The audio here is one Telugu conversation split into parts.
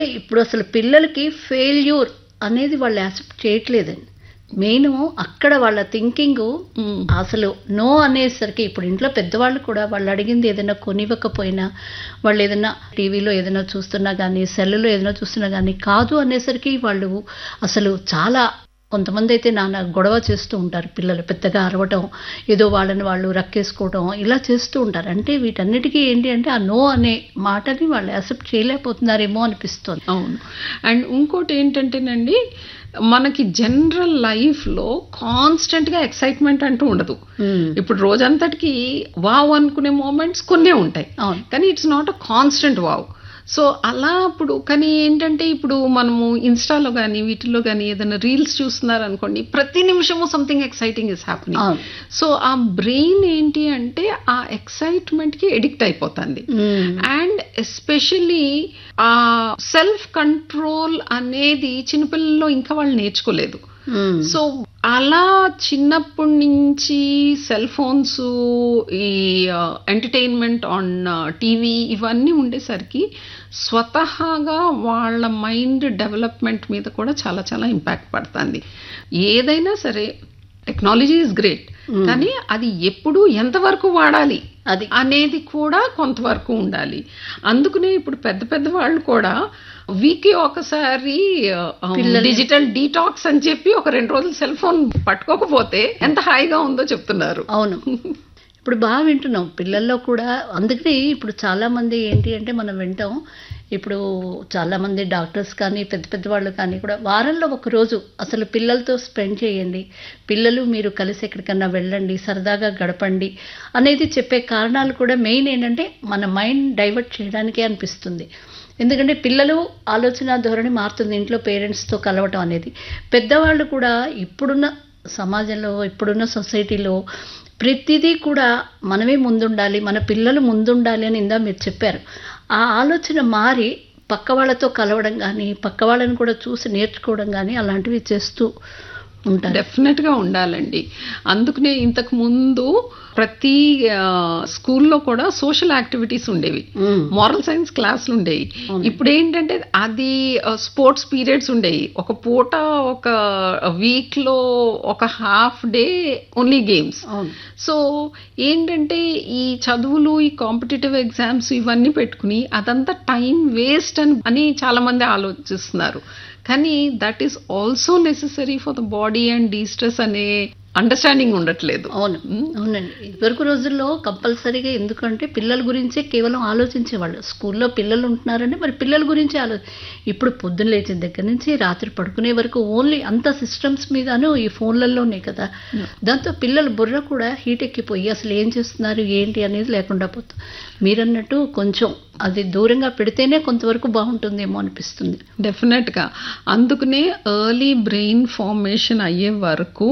ఇప్పుడు అసలు పిల్లలకి ఫెయిల్యూర్ అనేది వాళ్ళు యాక్సెప్ట్ చేయట్లేదండి మెయిన్ అక్కడ వాళ్ళ థింకింగ్ మ్మ్. అసలు నో అనేసరికి ఇప్పుడు ఇంట్లో పెద్దవాళ్ళు కూడా వాళ్ళు అడిగింది ఏదైనా కొనివ్వకపోయినా వాళ్ళు ఏదైనా టీవీలో ఏదైనా చూస్తున్నా కానీ సెల్లులో ఏదైనా చూస్తున్నా కానీ కాదు అనేసరికి వాళ్ళు అసలు చాలా కొంతమంది అయితే నాన్న గొడవ చేస్తూ ఉంటారు పిల్లలు పెద్దగా అరవటం ఏదో వాళ్ళని వాళ్ళు రక్కేసుకోవడం ఇలా చేస్తూ ఉంటారు అంటే వీటన్నిటికీ ఏంటి అంటే ఆ నో అనే మాటని వాళ్ళు యాక్సెప్ట్ చేయలేకపోతున్నారేమో అనిపిస్తుంది అవును అండ్ ఇంకోటి ఏంటంటేనండి మనకి జనరల్ లైఫ్లో కాన్స్టెంట్గా ఎక్సైట్మెంట్ అంటూ ఉండదు ఇప్పుడు రోజంతటికి వావ్ అనుకునే మూమెంట్స్ కొన్నే ఉంటాయి అవును కానీ it's not a constant wow so అలా అప్పుడు కానీ ఏంటంటే ఇప్పుడు మనము ఇన్స్టాలో కానీ వీటిల్లో కానీ ఏదైనా రీల్స్ చూస్తున్నారు అనుకోండి ప్రతి నిమిషము సంథింగ్ ఎక్సైటింగ్ ఇస్ హ్యాపెనింగ్ అవును సో ఆ బ్రెయిన్ ఏంటి అంటే ఆ ఎక్సైట్మెంట్కి ఎడిక్ట్ అయిపోతుంది మ్మ్. అండ్ ఎస్పెషలీ ఆ సెల్ఫ్ కంట్రోల్ అనేది చిన్నపిల్లల్లో ఇంకా వాళ్ళు నేర్చుకోలేదు మ్మ్. సో అలా చిన్నప్పటి నుంచి సెల్ ఫోన్స్ ఈ ఎంటర్టైన్మెంట్ ఆన్ టీవీ ఇవన్నీ ఉండేసరికి స్వతహాగా వాళ్ళ మైండ్ డెవలప్మెంట్ మీద కూడా చాలా చాలా ఇంపాక్ట్ పడుతుంది ఏదైనా సరే టెక్నాలజీ ఇస్ గ్రేట్ కానీ అది ఎప్పుడు ఎంతవరకు వాడాలి అది అనేది కూడా కొంతవరకు ఉండాలి అందుకనే ఇప్పుడు పెద్ద పెద్ద వాళ్ళు కూడా వీక్కి ఒకసారి డిజిటల్ డీటాక్స్ అని చెప్పి ఒక రెండు రోజులు సెల్ ఫోన్ పట్టుకోకపోతే ఎంత హాయిగా ఉందో చెప్తున్నారు అవును ఇప్పుడు బాగా వింటున్నాం పిల్లల్లో కూడా అందుకని ఇప్పుడు చాలా మంది ఏంటి అంటే మనం వింటాం ఇప్పుడు చాలా మంది డాక్టర్స్ కానీ పెద్ద పెద్ద వాళ్ళు కానీ కూడా వారంలో ఒక రోజు అసలు పిల్లలతో స్పెండ్ చేయండి పిల్లలు మీరు కలిసి ఎక్కడికన్నా వెళ్ళండి సరదాగా గడపండి అనేది చెప్పే కారణాలు కూడా మెయిన్ ఏంటంటే మన మైండ్ డైవర్ట్ చేయడానికే అనిపిస్తుంది ఎందుకంటే పిల్లలు ఆలోచన ధోరణి మారుతుంది ఇంట్లో పేరెంట్స్తో కలవటం అనేది పెద్దవాళ్ళు కూడా ఇప్పుడున్న సమాజంలో ఇప్పుడున్న సొసైటీలో ప్రతిదీ కూడా మనమే ముందుండాలి మన పిల్లలు ముందుండాలి అని ఇందా మీరు చెప్పారు ఆ ఆలోచన మారి పక్క వాళ్ళతో కలవడం కానీ పక్క వాళ్ళని కూడా చూసి నేర్చుకోవడం కానీ అలాంటివి చేస్తూ ఉంటారు డెఫినెట్ గా ఉండాలండి అందుకనే ఇంతకు ముందు ప్రతి ఆ, స్కూల్లో కూడా సోషల్ యాక్టివిటీస్ ఉండేవి మ్మ్. మారల్ సైన్స్ క్లాసులు ఉండేవి అవును. ఇప్పుడు ఏంటంటే అది స్పోర్ట్స్ పీరియడ్స్ ఉండేవి ఒక పూట ఒక వీక్ లో ఒక హాఫ్ డే ఓన్లీ గేమ్స్ అవును సో ఏంటంటే ఈ చదువులు ఈ కాంపిటేటివ్ ఎగ్జామ్స్ ఇవన్నీ పెట్టుకుని అదంతా టైం వేస్ట్ అని అని చాలా మంది ఆలోచిస్తున్నారు కానీ that is also necessary for the body and destress అనే అండర్స్టాండింగ్ ఉండట్లేదు అవును అవునండి ఇదివరకు రోజుల్లో కంపల్సరీగా ఎందుకంటే పిల్లల గురించే కేవలం ఆలోచించేవాళ్ళు స్కూల్లో పిల్లలు ఉంటున్నారంటే మరి పిల్లల గురించి ఆలో ఇప్పుడు పొద్దున్న లేచిన దగ్గర నుంచి రాత్రి పడుకునే వరకు ఓన్లీ అంత సిస్టమ్స్ మీదను ఈ ఫోన్లలోనే కదా దాంతో పిల్లల బుర్ర కూడా హీట్ ఎక్కిపోయి అసలు ఏం చేస్తున్నారు ఏంటి అనేది లేకుండా పోతుంది మీరన్నట్టు కొంచెం అది దూరంగా పెడితేనే కొంతవరకు బాగుంటుందేమో అనిపిస్తుంది డెఫినెట్గా అందుకనే ఎర్లీ బ్రెయిన్ ఫార్మేషన్ అయ్యే వరకు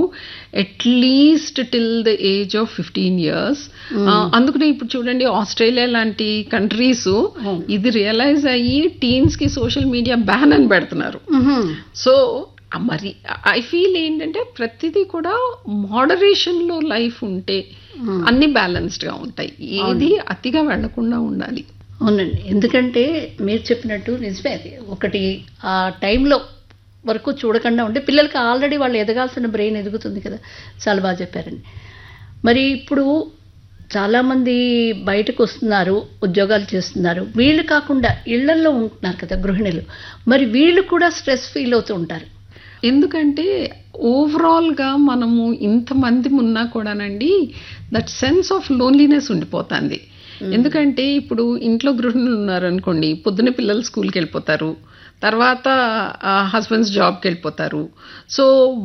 at least till the age of fifteen years అందుకనే ఇప్పుడు చూడండి ఆస్ట్రేలియా లాంటి కంట్రీస్ అవును. ఇది రియలైజ్ అయ్యి టీన్స్ కి సోషల్ మీడియా బ్యాన్ అని పెడుతున్నారు సో ఆ మరి ఐ ఫీల్ ఏంటంటే ప్రతిదీ కూడా మోడరేషన్ లో లైఫ్ ఉంటే అన్ని బ్యాలెన్స్డ్ గా ఉంటాయి ఏది అతిగా వెళ్లకుండా ఉండాలి అవునండి ఎందుకంటే మీరు చెప్పినట్టు నిజమే అది ఒకటి ఆ టైంలో వరకు చూడకుండా ఉంటే పిల్లలకి ఆల్రెడీ వాళ్ళు ఎదగాల్సిన బ్రెయిన్ ఎదుగుతుంది కదా చాలా బాగా చెప్పారండి మరి ఇప్పుడు చాలామంది బయటకు వస్తున్నారు ఉద్యోగాలు చేస్తున్నారు వీళ్ళు కాకుండా ఇళ్లల్లో ఉంటున్నారు కదా గృహిణులు మరి వీళ్ళు కూడా స్ట్రెస్ ఫీల్ అవుతూ ఉంటారు ఎందుకంటే ఓవరాల్గా మనము ఇంతమంది ఉన్నా కూడానండి దట్ సెన్స్ ఆఫ్ లోన్లీనెస్ ఉండిపోతుంది ఎందుకంటే ఇప్పుడు ఇంట్లో గృహిణులు ఉన్నారనుకోండి పొద్దున పిల్లలు స్కూల్కి వెళ్ళిపోతారు తర్వాత హస్బెండ్స్ జాబ్కి వెళ్ళిపోతారు సో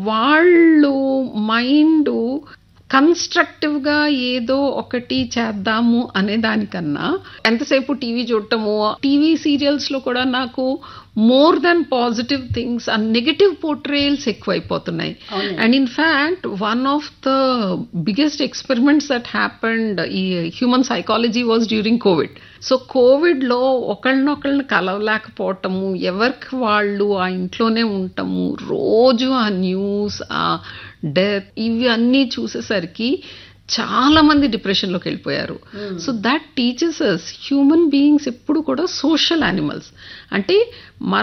వాళ్ళు మైండ్ కన్స్ట్రక్టివ్గా ఏదో ఒకటి చేద్దాము అనే దానికన్నా ఎంతసేపు టీవీ చూడటము టీవీ సీరియల్స్లో కూడా నాకు మోర్ దాన్ పాజిటివ్ థింగ్స్ ఆ నెగటివ్ పోర్ట్రేయల్స్ ఎక్కువైపోతున్నాయి అవునండి. And in fact one of the biggest experiments that happened ఈ human psychology was during COVID so కోవిడ్లో ఒకళ్ళనొకళ్ళని కలవలేకపోవటము ఎవరికి వాళ్ళు ఆ ఇంట్లోనే ఉండటము రోజు ఆ న్యూస్ ఆ డెత్ ఇవి అన్నీ చూసేసరికి చాలా మంది డిప్రెషన్లోకి వెళ్ళిపోయారు so that teachers us human beings ఎప్పుడు కూడా సోషల్ యానిమల్స్ అంటే